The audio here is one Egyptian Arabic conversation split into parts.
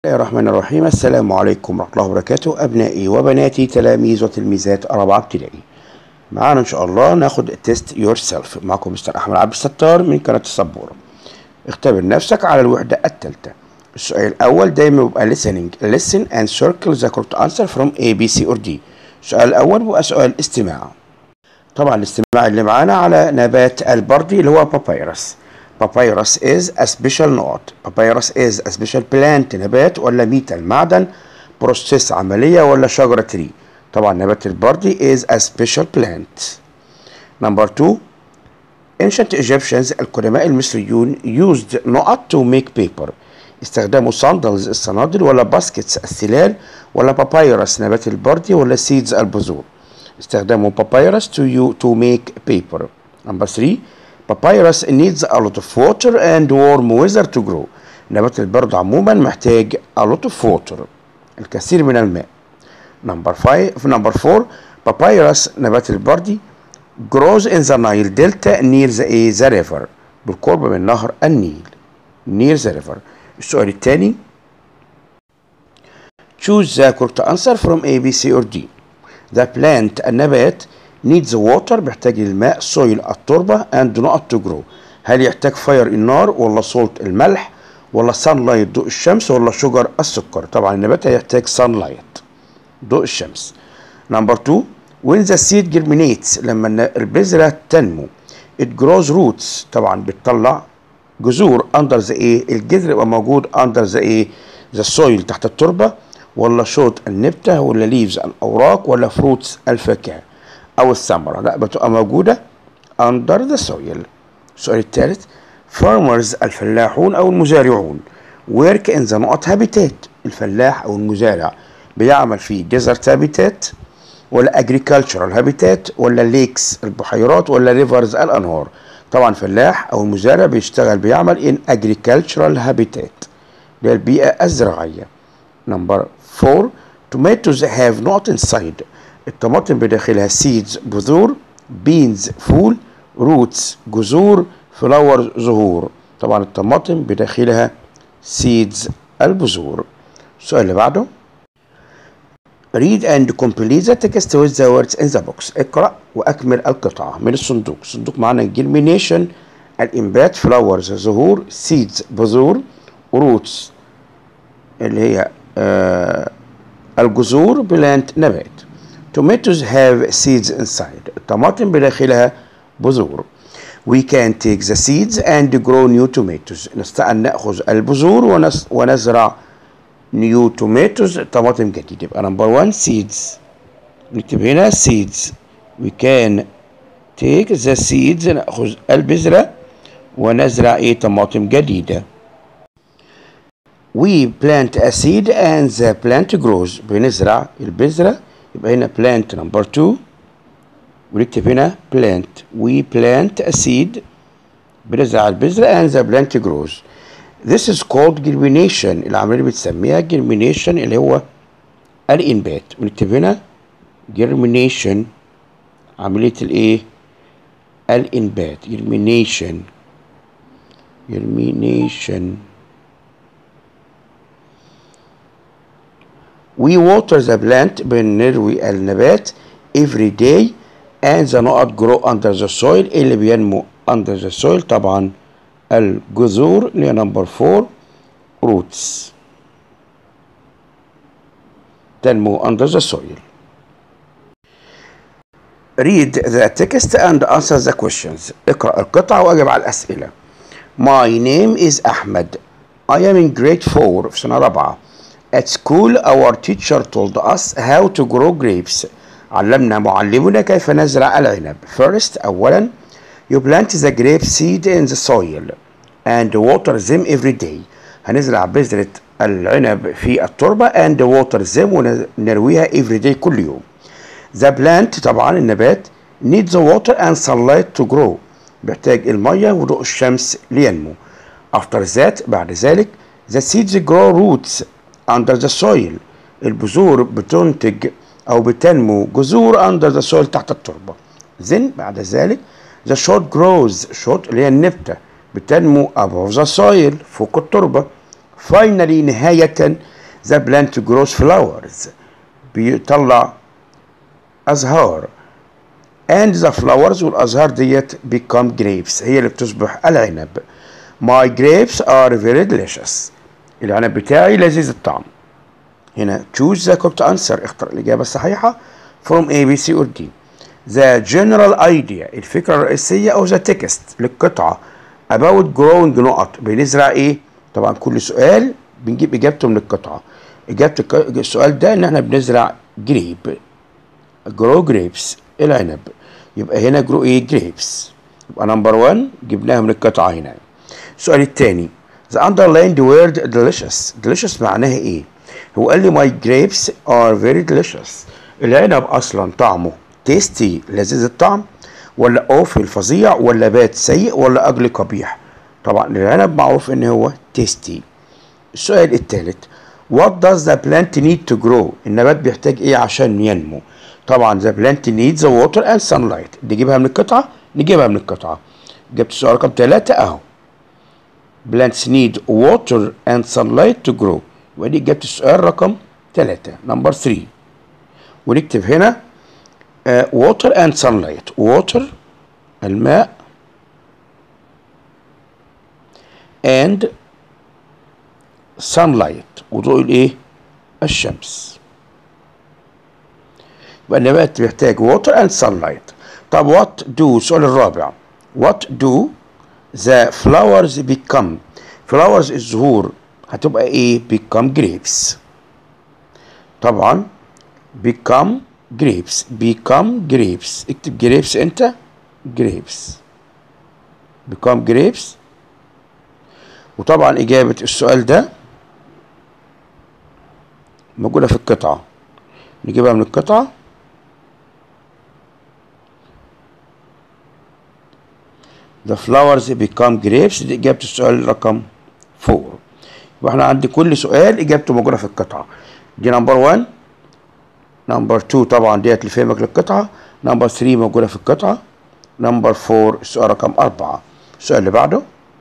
الله الرحمن الرحيم السلام عليكم ورحمة الله وبركاته أبنائي وبناتي تلاميذ وتلميذات رابعة ابتدائي معانا إن شاء الله ناخد تيست يور سيلف معكم مستر أحمد عبد الستار من قناة السبورة اختبر نفسك على الوحدة الثالثة السؤال الأول دايما بيبقى listening listen and circle the correct answer from A B C or D السؤال الأول بيبقى سؤال استماع طبعا الاستماع اللي معانا على نبات البردي اللي هو بابايرس Papyrus is a special note. Papyrus is a special plant نبات ولا ميتال معدن بروسيس عملية ولا شجرة تري طبعا نبات البردي is a special plant. Number two Ancient Egyptians القدماء المصريون used نقط to make paper استخدموا sandals الصنادل ولا baskets السلال ولا papyrus نبات البردي ولا seeds البذور استخدموا papyrus to, you, to make paper. Number three Papyrus needs a lot of water and warm weather to grow. نبات البرد عموما محتاج a lot of water. الكثير من الماء. Number five, number four, papyrus نبات البردي grows in the Nile Delta near the, the river. بالقرب من نهر النيل. near the river. السؤال الثاني choose the correct answer from A, B, C or D. The plant النبات needs water بيحتاج الماء soil التربة and not to grow هل يحتاج fire النار ولا salt الملح ولا sunlight ضوء الشمس ولا sugar السكر طبعا النبات هيحتاج sunlight ضوء الشمس number two when the seed germinates لما البذرة تنمو it grows roots طبعا بتطلع جذور under the ايه الجذر يبقى موجود under the ايه the soil تحت التربة ولا شوط النبتة ولا leaves الأوراق ولا fruits الفاكهة أو الثمرة لا بتبقى موجودة under the soil السؤال الثالث farmers الفلاحون أو المزارعون work in the نقط habitat الفلاح أو المزارع بيعمل في desert habitat ولا agricultural habitat ولا lakes البحيرات ولا rivers الأنهار طبعا فلاح أو المزارع بيشتغل بيعمل in agricultural habitat اللي هي البيئة الزراعية number four tomatoes have not inside الطماطم بداخلها seeds بذور beans فول roots جذور فلاور زهور طبعا الطماطم بداخلها seeds البذور السؤال اللي بعده read and complete the text with the words in the box اقرأ وأكمل القطعة من الصندوق الصندوق معنا germination الإنبات flowers زهور seeds بذور roots اللي هي آه الجذور plant نبات tomatoes have seeds inside الطماطم بداخلها بذور we can take the seeds and grow new tomatoes نستطيع أن نأخذ البذور ونزرع new tomatoes طماطم جديدة يبقى number one seeds نكتب هنا seeds we can take the seeds نأخذ البذرة ونزرع ايه طماطم جديدة we plant a seed and the plant grows بنزرع البذرة يبقى هنا plant number two ونكتب هنا plant we plant a seed بنزرع البذرة and the plant grows this is called germination العملية اللي بتسميها germination اللي هو الإنبات ونكتب هنا germination عملية الإيه الإنبات germination germination we water the plant بنروي النبات every day and the نقط grow under the soil اللي بينمو under the soil طبعا الجذور اللي هي نمبر 4 roots تنمو under the soil read the text and answer the questions اقرأ القطعة واجب على الأسئلة My name is Ahmed I am in grade 4 في سنة رابعة At school our teacher told us how to grow grapes علمنا معلمنا كيف نزرع العنب First أولا You plant the grape seed in the soil and water them every day هنزرع بذرة العنب في التربة and water them ونرويها every day كل يوم The plant طبعا النبات needs water and sunlight to grow بيحتاج المية وضوء الشمس لينمو After that بعد ذلك the seeds grow roots under the soil البذور بتنتج أو بتنمو جذور under the soil تحت التربة then بعد ذلك the shoot grows shoot اللي هي النبتة بتنمو above the soil فوق التربة finally نهاية the plant grows flowers بيطلع أزهار and the flowers والأزهار ديت become grapes هي اللي بتصبح العنب my grapes are very delicious العنب بتاعي لذيذ الطعم هنا choose the correct answer اختر الإجابة الصحيحة from A B C or D the general idea الفكرة الرئيسية أو the text للقطعة about growing نقط بنزرع إيه طبعا كل سؤال بنجيب إجابته من القطعة إجابة الك- السؤال ده إن إحنا بنزرع جريب grow grapes العنب يبقى هنا grow إيه grapes يبقى نمبر 1 جبناها من القطعة هنا السؤال الثاني the underlined word delicious delicious معناها إيه هو قال لي my grapes are very delicious العنب أصلا طعمه tasty لذيذ الطعم ولا awful فظيع ولا باد سيء ولا أجل قبيح طبعا العنب معروف إن هو tasty السؤال الثالث What does the plant need to grow؟ النبات بيحتاج ايه عشان ينمو؟ طبعا the plant needs water and sunlight نجيبها من القطعة؟ نجيبها من القطعة جبت السؤال رقم ثلاثة اهو Plants need water and sunlight to grow ودي جبت السؤال رقم ثلاثة نمبر 3 ونكتب هنا uh, water and sunlight water الماء and sunlight وضوء الايه الشمس يبقى النبات بيحتاج water and sunlight طب what do السؤال الرابع what do the flowers become flowers الزهور هتبقى ايه become grapes طبعا become grapes become grapes اكتب grapes انت grapes become grapes وطبعا إجابة السؤال ده موجودة في القطعة نجيبها من القطعة The flowers become grapes دي إجابة السؤال رقم 4 يبقى احنا عندي كل سؤال إجابته موجودة في القطعة دي نمبر 1 نمبر 2 طبعا ديت اللي فهمك للقطعة نمبر 3 موجودة في القطعة نمبر 4 السؤال رقم 4 السؤال اللي بعده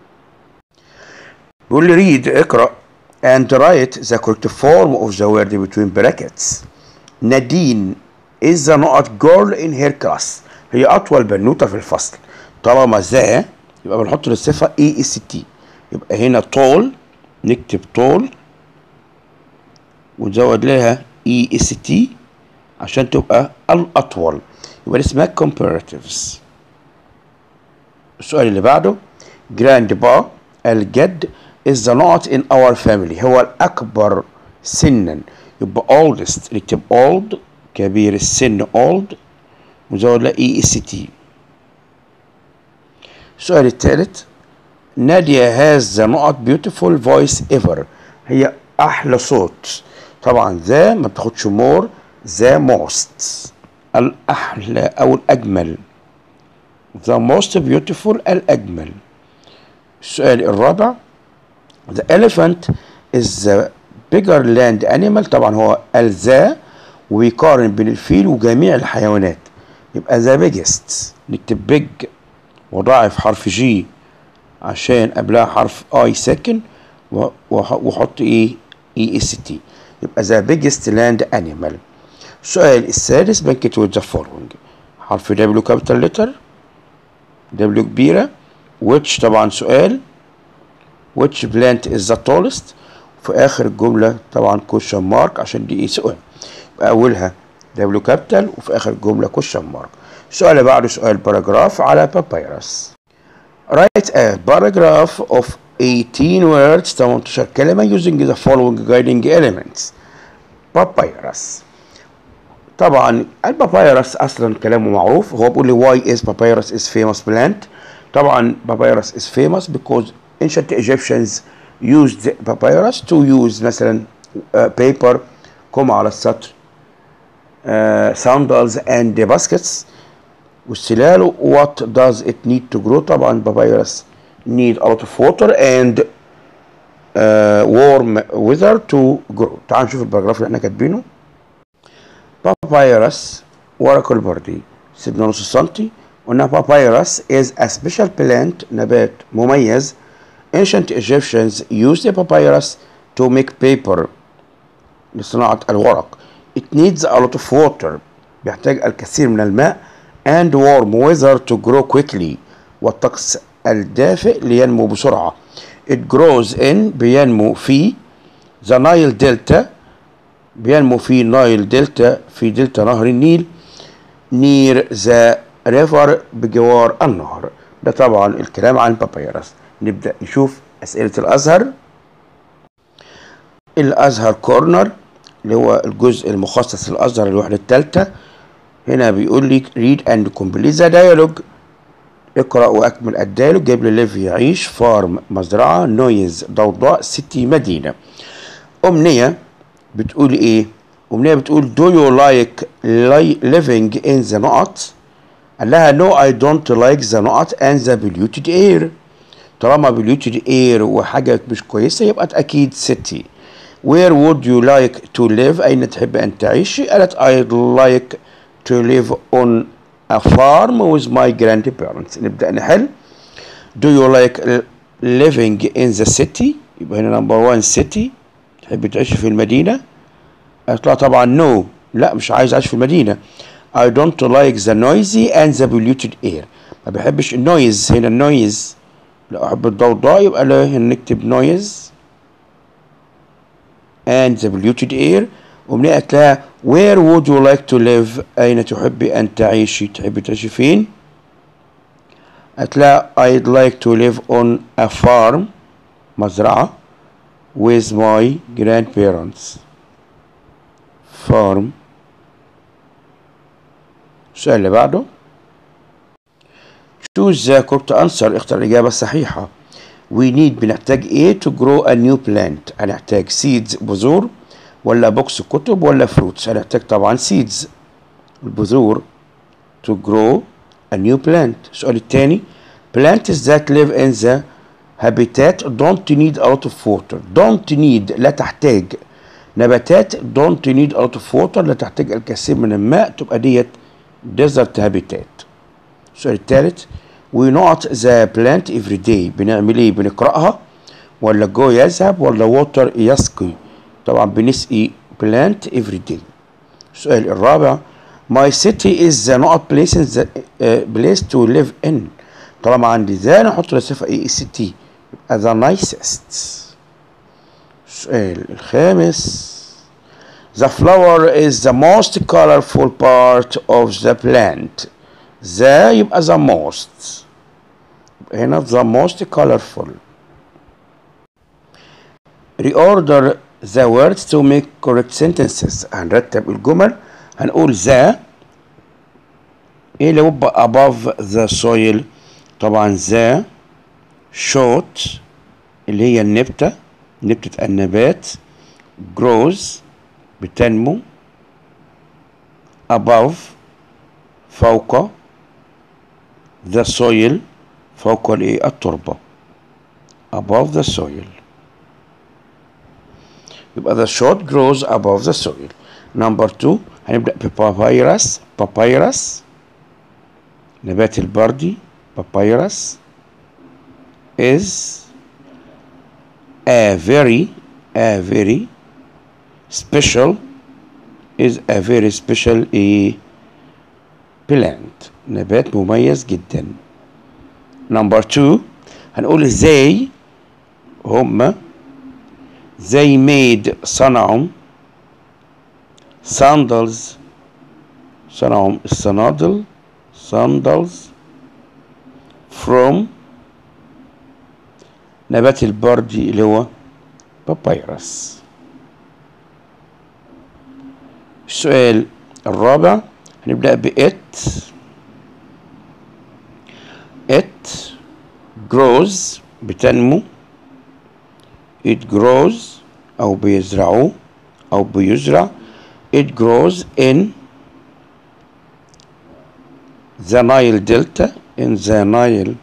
بيقول لي read اقرأ and write the correct form of the word between brackets نادين is the not girl in her class هي أطول بنوتة في الفصل طالما ذا يبقى بنحط للصفة اي اس تي يبقى هنا طول نكتب طول ونزود لها اي اس تي عشان تبقى الأطول يبقى دي اسمها comparatives السؤال اللي بعده grandpa الجد is the not in our family هو الأكبر سنا يبقى oldest نكتب old كبير السن old وزود لها اي اس تي السؤال الثالث نادية has the not beautiful voice ever هي أحلى صوت طبعا ذا ما بتاخدش more the most الأحلى أو الأجمل the most beautiful الأجمل السؤال الرابع the elephant is the bigger land animal طبعا هو الذا ويقارن بين الفيل وجميع الحيوانات يبقى the biggest نكتب big وضاعف حرف جي عشان قبلها حرف اي ساكن وحط ايه اي اس تي يبقى the biggest land animal السؤال السادس بنكتب with the following حرف دبليو كابيتال لتر دبليو كبيرة which طبعا سؤال which plant is the tallest في آخر الجملة طبعا question mark عشان دي ايه سؤال يبقى أولها دبليو كابيتال وفي آخر الجملة question mark السؤال اللي بعده سؤال باراجراف على بابايرس write a paragraph of 18 words 18 كلمة using the following guiding elements بابايرس طبعا البابايرس اصلا كلامه معروف هو بيقول لي why is papyrus is famous plant طبعا papyrus is famous because ancient Egyptians used papyrus to use مثلا uh, paper كما على السطر uh, sandals and baskets والسلال what does it need to grow طبعا papyrus need a lot of water and uh, warm weather to grow تعال نشوف الباراجراف اللي احنا كاتبينه بابايرس ورق البردي سيبنا نص سنتي قلنا بابايرس is a special plant نبات مميز ancient Egyptians used the papyrus to make paper لصناعة الورق it needs a lot of water بيحتاج الكثير من الماء and warm weather to grow quickly والطقس الدافئ لينمو بسرعة it grows in بينمو في the Nile Delta بينمو في نايل دلتا في دلتا نهر النيل near the river بجوار النهر ده طبعا الكلام عن بابيرس نبدأ نشوف أسئلة الأزهر الأزهر كورنر اللي هو الجزء المخصص للأزهر الوحدة الثالثة هنا بيقول لي read and complete the dialogue اقرأ وأكمل الديالوج جايب لي ليف يعيش فارم مزرعة نويز ضوضاء سيتي مدينة أمنية بتقول إيه؟ أمنية بتقول do you like li- living in the نقط؟ قال لها no I don't like the نقط and the polluted air طالما polluted air وحاجة مش كويسة يبقى أكيد city where would you like to live أين تحب أن تعيش؟ قالت I'd like to live on a farm with my grandparents نبدأ نحل do you like living in the city يبقى هنا نمبر 1 city تحب تعيش في المدينة قالت لها طبعا no لا مش عايز أعيش في المدينة I don't like the noisy and the polluted air ما بحبش النويز هنا النويز لا أحب الضوضاء يبقى لا هنا نكتب noise and the polluted air ومن قالت لها where would you like to live أين تحبي أن تعيشي تحبي تعيشي فين قالت لها I'd like to live on a farm مزرعة with my grandparents farm السؤال اللي بعده choose the correct answer اختر الإجابة الصحيحة we need بنحتاج ايه to grow a new plant هنحتاج seeds بذور ولا بوكس كتب ولا fruits هنحتاج طبعا seeds البذور to grow a new plant السؤال الثاني plants that live in the habitat don't need a lot of water don't need لا تحتاج نباتات don't need a lot of water لا تحتاج الكثير من الماء تبقى ديت desert habitat السؤال الثالث we not the plant every day بنعمل ايه بنقرأها ولا جو يذهب ولا water يسقي طبعا بنسقي plant every day السؤال الرابع my city is the not place in the uh, place to live in طالما عندي ذا نحط لصفة ايه city يبقى the nicest السؤال الخامس The flower is the most colorful part of the plant. The يبقى the most. هنا the most colorful. Reorder the words to make correct sentences. هنرتب الجمل هنقول the ايه اللي يبقى above the soil طبعا the short اللي هي النبتة نبتة النبات grows بتنمو above فوق the soil فوق الايه التربة above the soil يبقى the short grows above the soil number two هنبدأ ببابيرس بابيرس نبات البردي papyrus is a very a very special is a very special a plant نبات مميز جدا number two هنقول they هم they made صنعوا sandals صنعوا الصنادل sandals from نبات البردي اللي هو بابيرس السؤال الرابع هنبدأ بإت it grows بتنمو it grows أو بيزرعوه أو بيزرع it grows in the Nile Delta in the Nile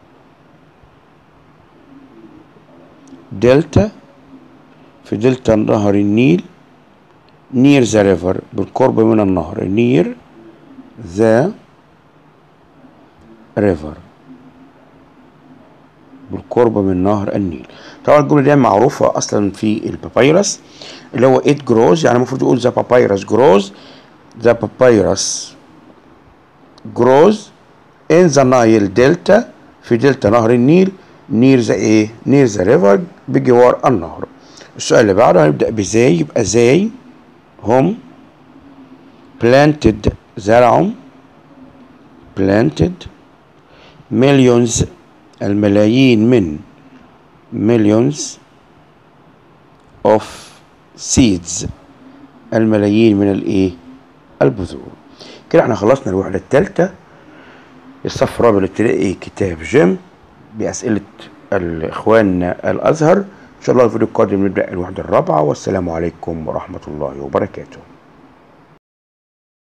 Delta في دلتا نهر النيل near the river بالقرب من النهر near the river بالقرب من نهر النيل طبعا الجملة دي معروفة أصلا في البابيرس اللي هو it grows يعني المفروض يقول the papyrus grows the papyrus grows in the Nile delta في دلتا نهر النيل near the ايه near the river بجوار النهر السؤال اللي بعده هنبدأ بزي يبقى زي هم planted زرعوا planted millions الملايين من millions of seeds الملايين من الايه البذور كده احنا خلصنا الوحدة الثالثة الصف الرابع الابتدائي كتاب جيم بأسئلة الإخوان الأزهر إن شاء الله الفيديو القادم نبدأ الوحدة الرابعة والسلام عليكم ورحمة الله وبركاته